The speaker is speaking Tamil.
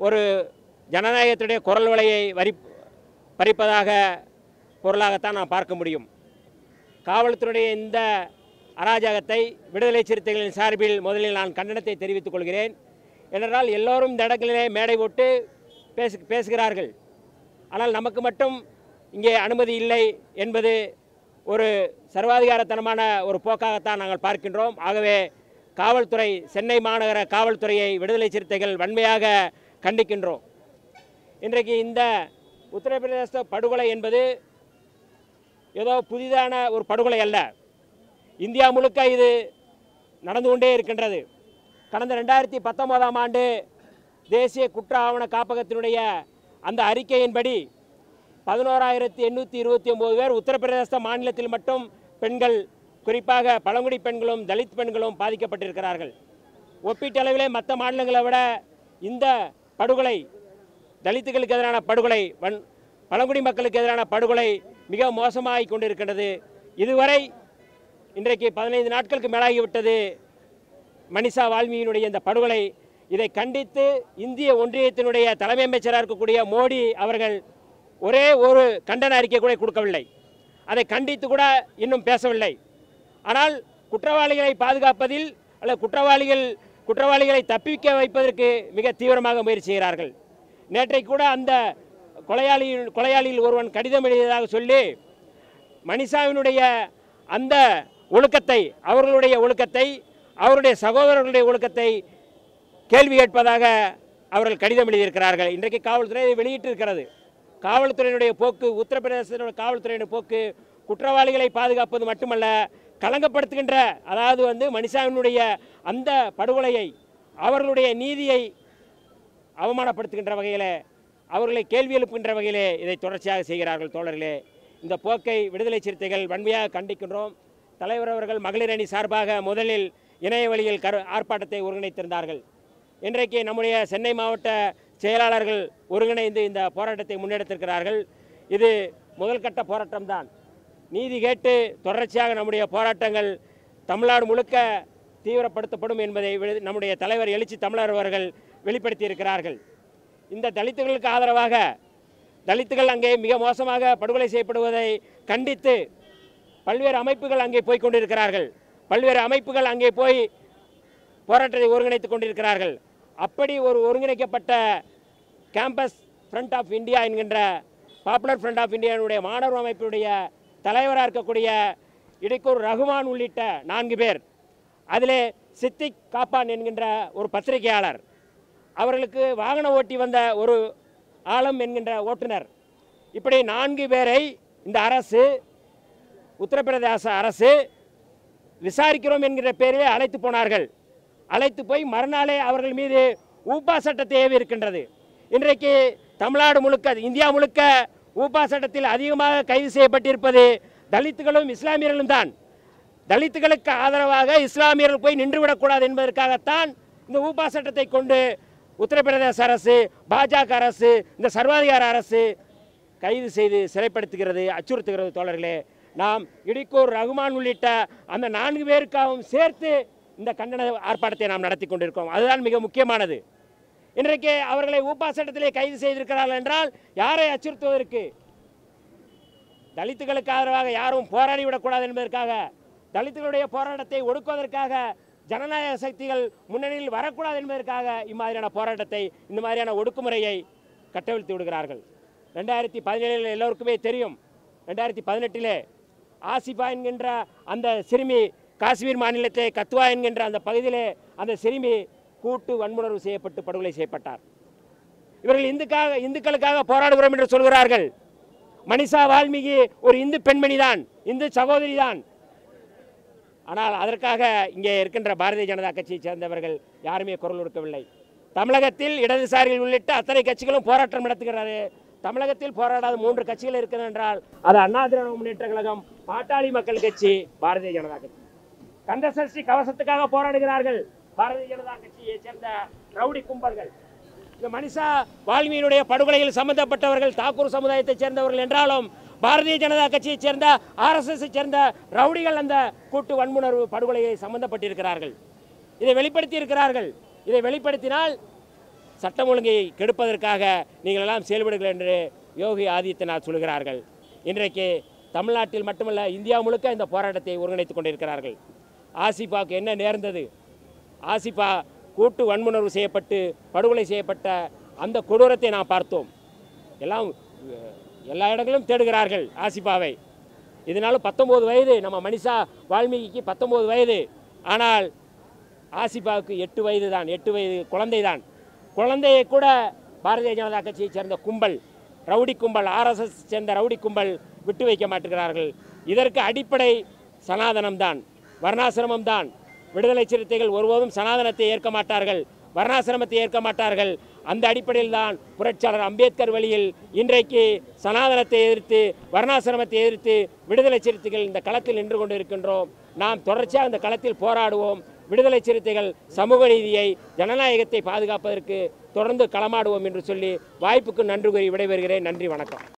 ஒரு ஜனநாயகத்துடைய குரல் வலையை வரி பறிப்பதாக பொருளாகத்தான் நாம் பார்க்க முடியும் காவல்துறையுடைய இந்த அராஜகத்தை விடுதலை சிறுத்தைகளின் சார்பில் முதலில் நான் கண்டனத்தை தெரிவித்துக் கொள்கிறேன் ஏனென்றால் எல்லோரும் இந்த இடங்களிலே மேடை போட்டு பேசு பேசுகிறார்கள் ஆனால் நமக்கு மட்டும் இங்கே அனுமதி இல்லை என்பது ஒரு சர்வாதிகாரத்தனமான ஒரு போக்காகத்தான் நாங்கள் பார்க்கின்றோம் ஆகவே காவல்துறை சென்னை மாநகர காவல்துறையை விடுதலை சிறுத்தைகள் வன்மையாக கண்டிக்கின்றோம் இன்றைக்கு இந்த உத்தரப்பிரதேச படுகொலை என்பது ஏதோ புதிதான ஒரு படுகொலை அல்ல இந்தியா முழுக்க இது நடந்து கொண்டே இருக்கின்றது கடந்த ரெண்டாயிரத்தி பத்தொன்பதாம் ஆண்டு தேசிய குற்ற ஆவண காப்பகத்தினுடைய அந்த அறிக்கையின்படி பதினோராயிரத்தி எண்ணூற்றி இருபத்தி ஒம்பது பேர் உத்தரப்பிரதேச மாநிலத்தில் மட்டும் பெண்கள் குறிப்பாக பழங்குடி பெண்களும் தலித் பெண்களும் பாதிக்கப்பட்டிருக்கிறார்கள் ஒப்பீட்டளவிலே மற்ற மாநிலங்களை விட இந்த படுகொலை தலித்துகளுக்கு எதிரான படுகொலை வன் பழங்குடி மக்களுக்கு எதிரான படுகொலை மிக மோசமாகிக் கொண்டிருக்கின்றது இதுவரை இன்றைக்கு பதினைந்து நாட்களுக்கு மேலாகிவிட்டது மனிஷா வால்மீகியினுடைய இந்த படுகொலை இதை கண்டித்து இந்திய ஒன்றியத்தினுடைய தலைமை அமைச்சராக இருக்கக்கூடிய மோடி அவர்கள் ஒரே ஒரு கண்டன அறிக்கை கூட கொடுக்கவில்லை அதை கண்டித்து கூட இன்னும் பேசவில்லை ஆனால் குற்றவாளிகளை பாதுகாப்பதில் அல்லது குற்றவாளிகள் குற்றவாளிகளை தப்பிக்க வைப்பதற்கு மிக தீவிரமாக முயற்சி செய்கிறார்கள் நேற்றைக்கு கூட அந்த கொலையாளி கொலையாளியில் ஒருவன் கடிதம் எழுதியதாக சொல்லி மனிஷாவினுடைய அந்த ஒழுக்கத்தை அவர்களுடைய ஒழுக்கத்தை அவருடைய சகோதரர்களுடைய ஒழுக்கத்தை கேள்வி கேட்பதாக அவர்கள் கடிதம் எழுதியிருக்கிறார்கள் இன்றைக்கு காவல்துறை இதை வெளியிட்டிருக்கிறது காவல்துறையினுடைய போக்கு உத்தரப்பிரதேசத்தினுடைய காவல்துறையினுடைய போக்கு குற்றவாளிகளை பாதுகாப்பது மட்டுமல்ல களங்கப்படுத்துகின்ற அதாவது வந்து மனிஷாவினுடைய அந்த படுகொலையை அவர்களுடைய நீதியை அவமானப்படுத்துகின்ற வகையில் அவர்களை கேள்வி எழுப்புகின்ற வகையிலே இதை தொடர்ச்சியாக செய்கிறார்கள் தோழர்களே இந்த போக்கை விடுதலை சிறுத்தைகள் வன்மையாக கண்டிக்கின்றோம் தலைவர் அவர்கள் மகளிர் அணி சார்பாக முதலில் இணைய வழியில் கரு ஆர்ப்பாட்டத்தை ஒருங்கிணைத்திருந்தார்கள் இன்றைக்கு நம்முடைய சென்னை மாவட்ட செயலாளர்கள் ஒருங்கிணைந்து இந்த போராட்டத்தை முன்னெடுத்திருக்கிறார்கள் இது முதல் கட்ட போராட்டம்தான் நீதி கேட்டு தொடர்ச்சியாக நம்முடைய போராட்டங்கள் தமிழ்நாடு முழுக்க தீவிரப்படுத்தப்படும் என்பதை விடு- நம்முடைய தலைவர் எழுச்சி தமிழர் அவர்கள் வெளிப்படுத்தியிருக்கிறார்கள் இந்த தலித்துகளுக்கு ஆதரவாக தலித்துகள் அங்கே மிக மோசமாக படுகொலை செய்யப்படுவதை கண்டித்து பல்வேறு அமைப்புகள் அங்கே போய் கொண்டிருக்கிறார்கள் பல்வேறு அமைப்புகள் அங்கே போய் போராட்டத்தை ஒருங்கிணைத்துக் கொண்டிருக்கிறார்கள் அப்படி ஒரு ஒருங்கிணைக்கப்பட்ட கேம்பஸ் ஃப்ரண்ட் ஆஃப் இந்தியா என்கின்ற பாப்புலர் ஃப்ரண்ட் ஆஃப் இந்தியாவுடைய மாணவர் அமைப்பினுடைய தலைவராக இருக்கக்கூடிய இடைக்கூர் ரகுமான் உள்ளிட்ட நான்கு பேர் அதிலே சித்திக் காப்பான் என்கின்ற ஒரு பத்திரிகையாளர் அவர்களுக்கு வாகன ஓட்டி வந்த ஒரு ஆலம் என்கின்ற ஓட்டுநர் இப்படி நான்கு பேரை இந்த அரசு உத்தரப்பிரதேச அரசு விசாரிக்கிறோம் என்கிற பேரிலே அழைத்து போனார்கள் அழைத்து போய் மறுநாளே அவர்கள் மீது ஊப்பா சட்டத்தை ஏவி இருக்கின்றது இன்றைக்கு தமிழ்நாடு முழுக்க இந்தியா முழுக்க ஊப்பா சட்டத்தில் அதிகமாக கைது செய்யப்பட்டிருப்பது தலித்துகளும் இஸ்லாமியர்களும் தான் தலித்துகளுக்கு ஆதரவாக இஸ்லாமியர்கள் போய் நின்றுவிடக்கூடாது என்பதற்காகத்தான் இந்த ஊப்பா சட்டத்தை கொண்டு உத்தரப்பிரதேச அரசு பாஜக அரசு இந்த சர்வாதிகார அரசு கைது செய்து சிறைப்படுத்துகிறது அச்சுறுத்துகிறது தோழர்களே நாம் இடிக்கூர் ரகுமான் உள்ளிட்ட அந்த நான்கு பேருக்காகவும் சேர்த்து இந்த கண்டன ஆர்ப்பாட்டத்தை நாம் நடத்தி கொண்டிருக்கோம் அதுதான் மிக முக்கியமானது இன்றைக்கு அவர்களை ஊப்பா சட்டத்திலே கைது செய்திருக்கிறார்கள் என்றால் யாரை அச்சுறுத்துவதற்கு தலித்துகளுக்கு ஆதரவாக யாரும் போராடி விடக்கூடாது என்பதற்காக தலித்துகளுடைய போராட்டத்தை ஒடுக்குவதற்காக ஜனநாயக சக்திகள் முன்னணியில் வரக்கூடாது என்பதற்காக இம்மாதிரியான போராட்டத்தை இந்த மாதிரியான ஒடுக்குமுறையை கட்டவிழ்த்து விடுகிறார்கள் ரெண்டாயிரத்தி பதினேழில் எல்லோருக்குமே தெரியும் ரெண்டாயிரத்தி பதினெட்டிலே ஆசிஃபா என்கின்ற அந்த சிறுமி காஷ்மீர் மாநிலத்தை கத்துவா என்கின்ற அந்த பகுதியிலே அந்த சிறுமி கூட்டு வன்முணர்வு செய்யப்பட்டு படுகொலை செய்யப்பட்டார் இவர்கள் இந்துக்காக இந்துக்களுக்காக போராடுகிறோம் என்று சொல்கிறார்கள் மனிஷா வால்மீகி ஒரு இந்து பெண்மணி தான் இந்து சகோதரி தான் ஆனால் அதற்காக இங்கே இருக்கின்ற பாரதிய ஜனதா கட்சியை சேர்ந்தவர்கள் யாருமே குரல் கொடுக்கவில்லை தமிழகத்தில் இடதுசாரிகள் உள்ளிட்ட அத்தனை கட்சிகளும் போராட்டம் நடத்துகிறது தமிழகத்தில் போராடாத மூன்று கட்சிகள் இருக்கிறது என்றால் அது அண்ணா திராவிட முன்னேற்ற கழகம் பாட்டாளி மக்கள் கட்சி பாரதிய ஜனதா கட்சி கந்தசஷ்டி கவசத்துக்காக போராடுகிறார்கள் பாரதிய ஜனதா கட்சியை சேர்ந்த ரவுடி கும்பல்கள் இந்த மனிஷா வால்மீகியுடைய படுகொலையில் சம்பந்தப்பட்டவர்கள் தாக்கூர் சமுதாயத்தைச் சேர்ந்தவர்கள் என்றாலும் பாரதிய ஜனதா கட்சியைச் சேர்ந்த ஆர்எஸ்எஸ் சேர்ந்த ரவுடிகள் அந்த கூட்டு வன்முணர்வு படுகொலையை சம்பந்தப்பட்டிருக்கிறார்கள் இதை வெளிப்படுத்தி இருக்கிறார்கள் இதை வெளிப்படுத்தினால் சட்டம் ஒழுங்கை கெடுப்பதற்காக நீங்கள் எல்லாம் செயல்படுங்கள் என்று யோகி ஆதித்யநாத் சொல்கிறார்கள் இன்றைக்கு தமிழ்நாட்டில் மட்டுமல்ல இந்தியா முழுக்க இந்த போராட்டத்தை ஒருங்கிணைத்துக் கொண்டிருக்கிறார்கள் ஆசிஃபாவுக்கு என்ன நேர்ந்தது ஆசிஃபா கூட்டு வன்முணர்வு செய்யப்பட்டு படுகொலை செய்யப்பட்ட அந்த கொடூரத்தை நாம் பார்த்தோம் எல்லாம் அஹ், எல்லா இடங்களிலும் தேடுகிறார்கள் ஆசிஃபாவை இதனால பத்தொம்போது வயது நம்ம மனிஷா வால்மீகிக்கு பத்தொம்போது வயது ஆனால் ஆசிஃபாவுக்கு எட்டு வயது தான் எட்டு வயது குழந்தை தான் குழந்தையை கூட பாரதிய ஜனதா கட்சியைச் சேர்ந்த கும்பல் ரவுடி கும்பல் ஆர்எஸ்எஸ் சேர்ந்த ரவுடி கும்பல் விட்டு வைக்க மாட்டுகிறார்கள் இதற்கு அடிப்படை சனாதனம்தான் வர்ணாசிரமம் தான் விடுதலை சிறுத்தைகள் ஒருபோதும் சனாதனத்தை ஏற்க மாட்டார்கள் வர்ணாசிரமத்தை ஏற்க மாட்டார்கள் அந்த அடிப்படையில் தான் புரட்சியாளர் அம்பேத்கர் வழியில் இன்றைக்கு சனாதனத்தை எதிர்த்து வர்ணாசிரமத்தை எதிர்த்து விடுதலை சிறுத்தைகள் இந்த களத்தில் நின்று கொண்டிருக்கின்றோம் நாம் தொடர்ச்சியாக இந்த களத்தில் போராடுவோம் விடுதலை சிறுத்தைகள் சமூக நீதியை ஜனநாயகத்தை பாதுகாப்பதற்கு தொடர்ந்து களமாடுவோம் என்று சொல்லி வாய்ப்புக்கு நன்றி கூறி விடைபெறுகிறேன் நன்றி வணக்கம்